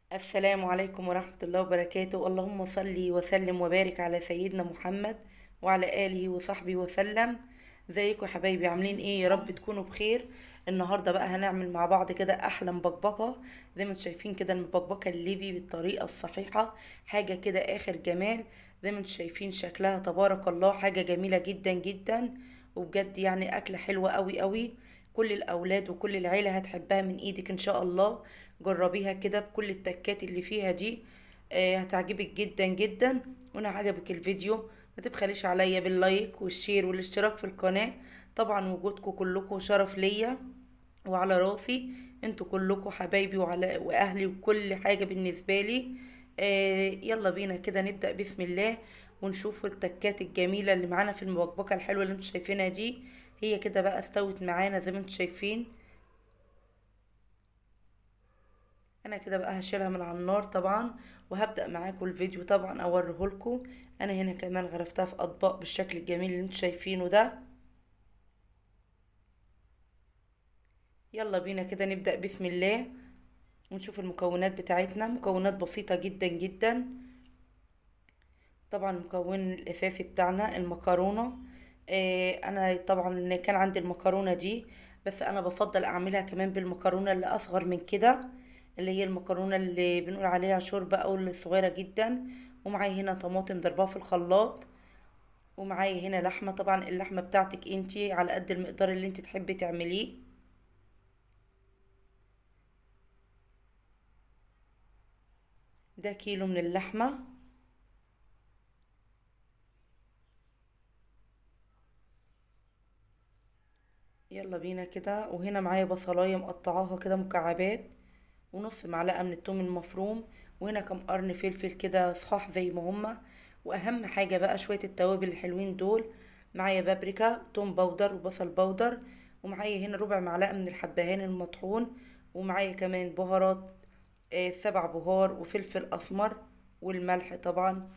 السلام عليكم ورحمة الله وبركاته اللهم صل وسلم وبارك على سيدنا محمد وعلى آله وصحبه وسلم ازيكم يا حبايبي عاملين ايه يا رب تكونوا بخير النهاردة بقى هنعمل مع بعض كده احلى مبكبكة زي ما انتم شايفين كده المبكبكة الليبي بالطريقة الصحيحة حاجة كده اخر جمال زي ما انتم شايفين شكلها تبارك الله حاجة جميلة جدا جدا وبجد يعني اكلة حلوة قوي قوي كل الاولاد وكل العيله هتحبها من ايدك ان شاء الله جربيها كده بكل التكات اللي فيها دي آه، هتعجبك جدا جدا وانا عجبك الفيديو ما تبخليش عليا باللايك والشير والاشتراك في القناه طبعا وجودكم كلكم شرف ليا وعلى راسي انتوا كلكم حبايبي وعلى واهلي وكل حاجه بالنسبه لي آه يلا بينا كده نبدا بسم الله ونشوف التكات الجميله اللي معانا في المبكبكه الحلوه اللي انتوا شايفينها دي هي كده بقى استوت معانا زي ما انتوا شايفين انا كده بقى هشيلها من على النار طبعا وهبدأ معاكم الفيديو طبعا اوريهولكم انا هنا كمان غرفتها في اطباق بالشكل الجميل اللي انتوا شايفينه ده يلا بينا كده نبدأ بسم الله ونشوف المكونات بتاعتنا مكونات بسيطة جدا جدا طبعا المكون الاساسي بتاعنا المكرونة آه انا طبعا كان عندي المكرونة دي بس انا بفضل اعملها كمان بالمكرونة اللي اصغر من كده اللي هي المكرونة اللي بنقول عليها شوربة او اللي صغيرة جدا ومعايا هنا طماطم ضربها في الخلاط ومعايا هنا لحمة طبعا اللحمة بتاعتك انتي على قد المقدار اللي انتي تحبي تعمليه ده كيلو من اللحمة يلا بينا كده وهنا معايا بصلاية مقطعاها كده مكعبات ونص معلقة من التوم المفروم وهنا كم قرن فلفل كده صحاح زي ما هما واهم حاجة بقى شوية التوابل الحلوين دول معايا بابريكا توم باودر وبصل باودر ومعايا هنا ربع معلقة من الحبهان المطحون ومعايا كمان بهارات آه، سبع بهار وفلفل اسمر والملح طبعا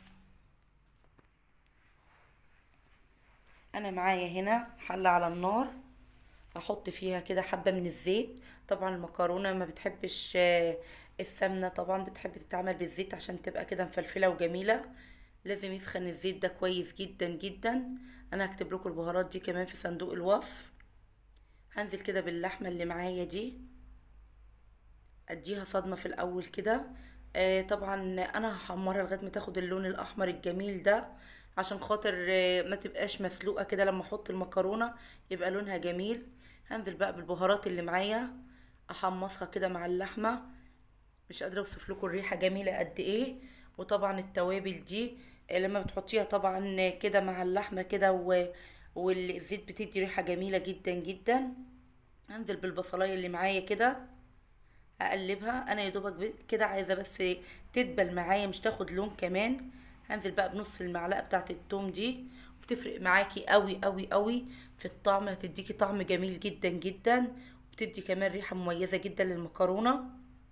انا معايا هنا حلة على النار احط فيها كده حبة من الزيت طبعا المكرونة ما بتحبش آه، السمنة طبعا بتحب تتعمل بالزيت عشان تبقى كده مفلفلة وجميلة لازم يسخن الزيت ده كويس جدا جدا انا هكتب لكم البهارات دي كمان في صندوق الوصف هنزل كده باللحمة اللي معايا دي اديها صدمة في الاول كده آه طبعا انا هحمرها لغاية ما تاخد اللون الاحمر الجميل ده عشان خاطر آه ما تبقاش مسلوقة كده لما احط المكرونة يبقى لونها جميل هنزل بقى بالبهارات اللي معايا احمصها كده مع اللحمة مش قادرة اوصف لكم الريحة جميلة قد ايه وطبعا التوابل دي آه، لما بتحطيها طبعا كده مع اللحمة كده و... والزيت بتدي ريحة جميلة جدا جدا هنزل بالبصلاية اللي معايا كده اقلبها انا يا دوبك ب- كده عايزه بس تدبل معايا مش تاخد لون كمان هنزل بقى بنص المعلقه بتاعه التوم دي بتفرق معاكي قوي قوي قوي في الطعم هتديكي طعم جميل جدا جدا وبتدي كمان ريحه مميزه جدا للمكرونه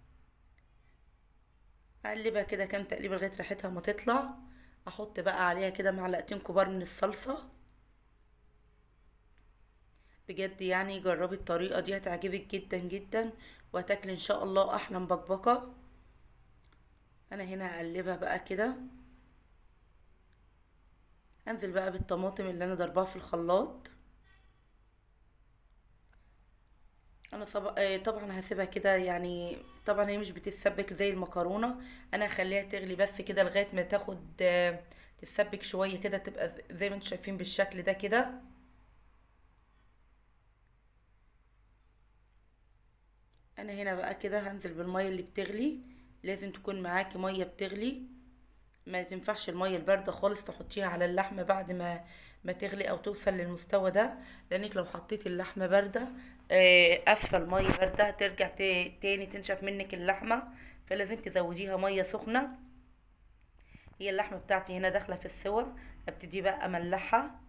اقلبها كده كام تقليبه لغايه ريحتها ما تطلع احط بقى عليها كده معلقتين كبار من الصلصه بجد يعني جربي الطريقة دي هتعجبك جدا جدا وهتاكلي ان شاء الله احلى مبكبكة انا هنا هقلبها بقى كده انزل بقى بالطماطم اللي انا ضربها في الخلاط انا طب... آه، طبعا هسيبها كده يعني طبعا هي مش بتتسبك زي المكرونة انا هخليها تغلي بس كده لغاية ما تاخد آه، تتسبك شوية كده تبقى زي ما انتم شايفين بالشكل ده كده انا هنا بقى كده هنزل بالمية اللي بتغلي لازم تكون معاكي مية بتغلي ما تنفعش المية الباردة خالص تحطيها على اللحمة بعد ما ما تغلي او توصل للمستوى ده لانك لو حطيتي اللحمة باردة آه، اسفل المية باردة هترجع ت- تاني تنشف منك اللحمة فلازم تزوديها مية سخنة هي اللحمة بتاعتي هنا داخلة في السوا ابتدي بقى املحها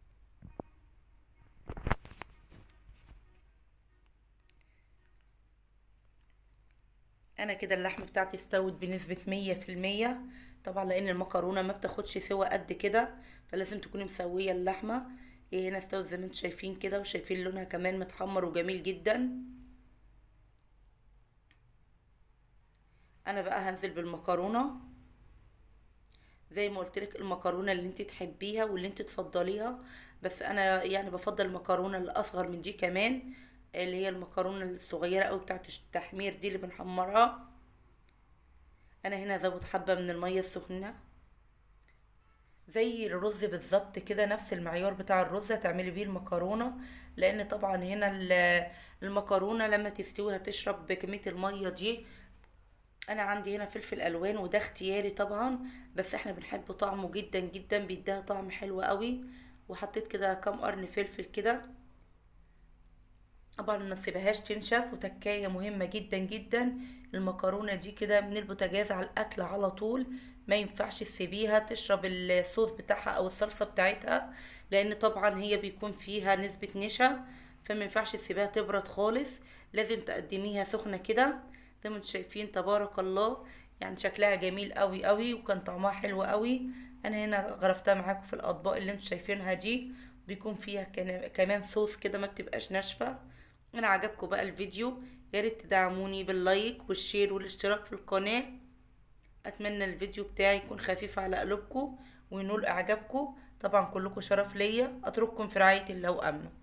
انا كده اللحمه بتاعتي استوت بنسبه مية في المية طبعا لان المكرونه ما بتاخدش سوا قد كده فلازم تكوني مسويه اللحمه هي هنا استوت زي ما انتم شايفين كده وشايفين لونها كمان متحمر وجميل جدا انا بقى هنزل بالمكرونه زي ما قلت لك المكرونه اللي انت تحبيها واللي انت تفضليها بس انا يعني بفضل المكرونه الاصغر من دي كمان اللي هي المكرونه الصغيره قوي بتاعه التحمير دي اللي بنحمرها انا هنا ازود حبه من الميه السخنه زي الرز بالظبط كده نفس المعيار بتاع الرز هتعملي بيه المكرونه لان طبعا هنا ال- المكرونه لما تستوي هتشرب بكميه الميه دي انا عندي هنا فلفل الوان وده اختياري طبعا بس احنا بنحب طعمه جدا جدا بيديها طعم حلو قوي وحطيت كده كام قرن فلفل كده طبعا ما تسيبهاش تنشف وتكايه مهمه جدا جدا المكرونه دي كده من البوتاجاز على الاكل على طول ما ينفعش تسيبيها تشرب الصوص بتاعها او الصلصه بتاعتها لان طبعا هي بيكون فيها نسبه نشا فما ينفعش تسيبيها تبرد خالص لازم تقدميها سخنه كده زي ما انتم شايفين تبارك الله يعني شكلها جميل قوي قوي وكان طعمها حلو قوي انا هنا غرفتها معاكم في الاطباق اللي انتم شايفينها دي بيكون فيها كان- كمان صوص كده ما بتبقاش ناشفه انا عجبكم بقى الفيديو يا ريت تدعموني باللايك والشير والاشتراك في القناه اتمنى الفيديو بتاعي يكون خفيف على قلوبكم وينول اعجابكم طبعا كلكم شرف ليا اترككم في رعايه الله وامنه